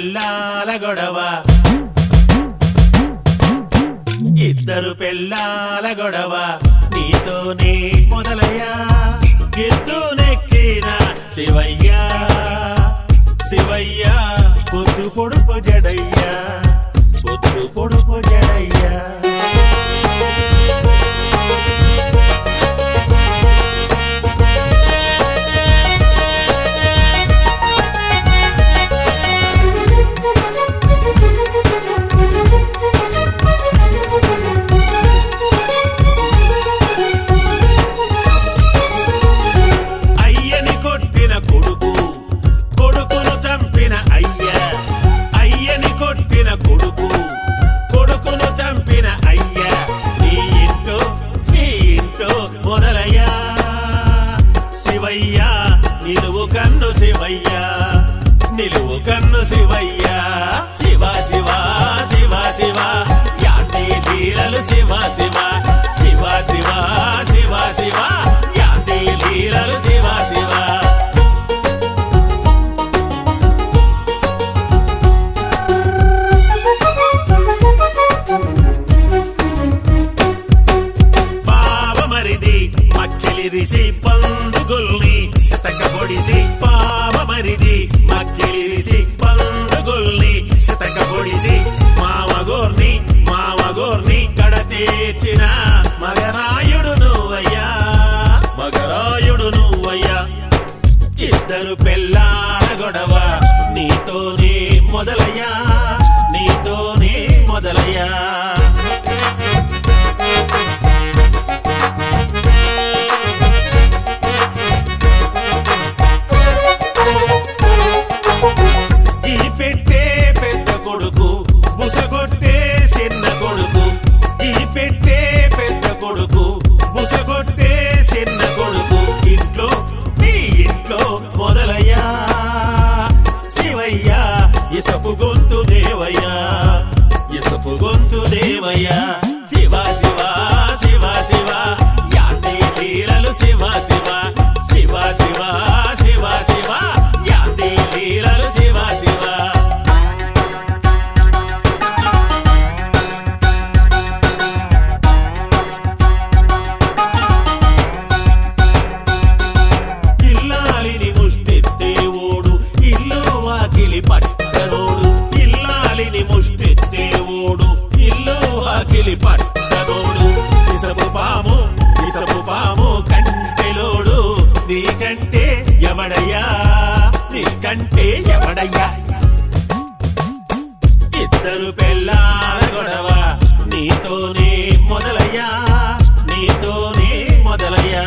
పెళ్ళాల గొడవ ఇద్దరు పెళ్ళాల గొడవ నీతోనే మొదలయ్యా ఎద్దు నెక్కిన శివయ్య శివయ్య పొద్దు పొడుపు జడయ్యా పొద్దు పొడుపు జడయ్యా అయ్యని కొట్టిన కొడుకు కొడుకును చంపిన అయ్య అయ్యని కొట్టిన కొడుకు కొడుకును చంపిన అయ్య నీ ఇంటో నీ ఇంటో మొదలయ్యా శివయ్య నిలువు కన్ను శివయ్య నిలువు కన్ను శివయ్య శివ శివ శివ శివ యాంటి లీలలు శివ శివ శివ శివ శివ శివ యాంటి లీలలు శివ శివ పావమరిది మక్కిలిరిసి పండుగుల్ని శతక పొడిసి పావమరిది మక్కిలిరిసి పండుగుల్ని శతక పొడిసి మామగోర్ని మామగోర్ని కడతీర్చిన మగరాయుడు నువ్వయ్యా మగరాయుడు నువ్వయ్యా ఇద్దరు పెళ్ళాల గొడవ నీతోనే మొదలయ్యా నీతోనే మొదలయ్యా ఈ పెట్టే పెద్ద కొడుకు బుసగొట్టే చిన్న కొడుకు ఈ పెట్టే పెద్ద కొడుకు బుసగొట్టే చిన్న కొడుకు ఇంట్లో నీ ఇంట్లో మొదలయ్యా శివయ్య ఇసపు గొంతు దేవయ్యా ఇసపు గొంతు దేవయ్యా శివ శివ శివ శివ యాంటి లీలలు శివ శివ శివ శివ శివ శివ యాంటి లీలలు శివ శివ ఇల్లాలిని ముష్టెత్తే ఓడు ఇల్లు వాకిలి పట్టనోడు ఇల్లాలిని ముష్టెత్తే ఓడు ఇల్లు వాకిలి పట్టనోడు ఇసపు పాము ఇసపు పాము కంటెలోడు నీకంటే ఎవడయ్యా నీకంటే ఎవడయ్యా ఇద్దరు పెళ్ళాల గొడవ నీతోనే మొదలయ్యా నీతోనే మొదలయ్యా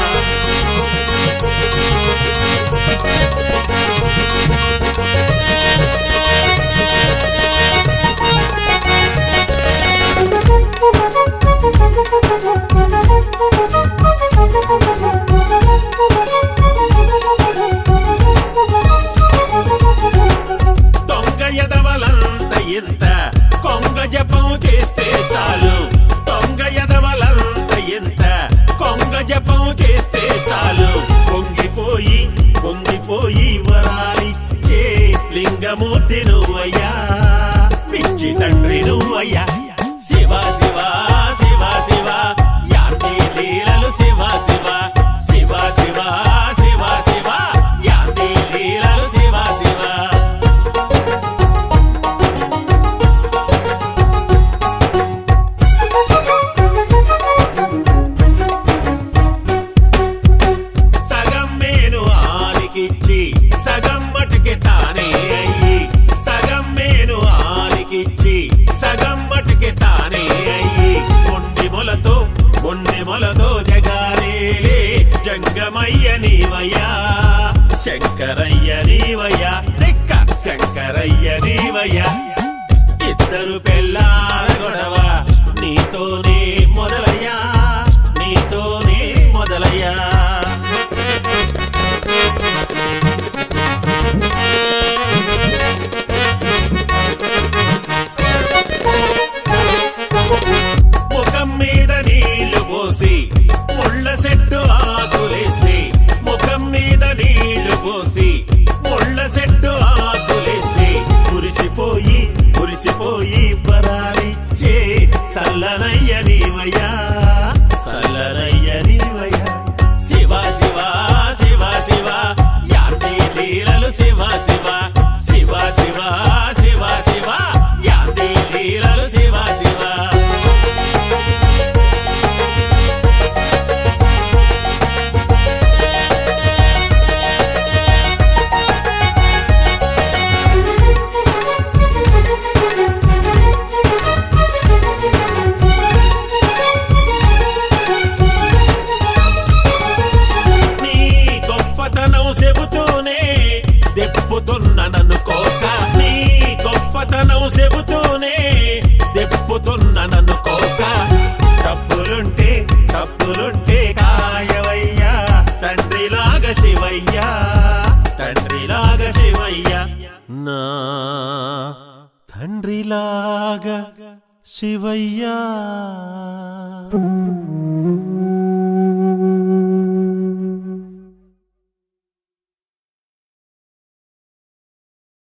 దొంగ ఎదవలంత ఎంత కొంగ జపం చేస్తే చాలు దొంగ ఎదవలంత ఎంత కొంగ జపం చేస్తే చాలు పొంగిపోయి పొంగిపోయి వరాలిచ్చే లింగమూర్తి నువ్వయ్యా పిచ్చి తండ్రి నువ్వయ్యా శివ శివ శివ శివ యాంటి లీలలు శివ శివ శివ శివ శివ శివ యాంటి లీలలు శివ శివ సగం మేను ఆలికిచ్చి సగం మటుకి తానే అయ్యి సగం మేను ఆలికిచ్చి సగం మటుకి తానే అయ్యి మొండి మొలతో మొండి మొలతో జగాలే జంగమయ్య నీవయ్యా శంకరయ్య నీవయ్యా లెక్క శంకరయ్య నీవయ్యా ఇద్దరు పెళ్ళాల గొడవ నీతోనే మొదలయ్యా నీతోనే మొదలయ్యా ముఖం మీద నీళ్లు పోసి ముళ్ళ చెట్టు ఆకులేస్తే ముఖం మీద నీళ్లు పోసి ముళ్ళ చెట్టు ఆకులేస్తే గొప్పతనం చెబుతూనే దెప్పుతున్న నన్ను కోక తప్పులుంటే తప్పులుంటే కాయవయ్యా తండ్రిలాగా శివయ్యా తండ్రిలాగా శివయ్యా నా తండ్రిలాగా శివయ్యా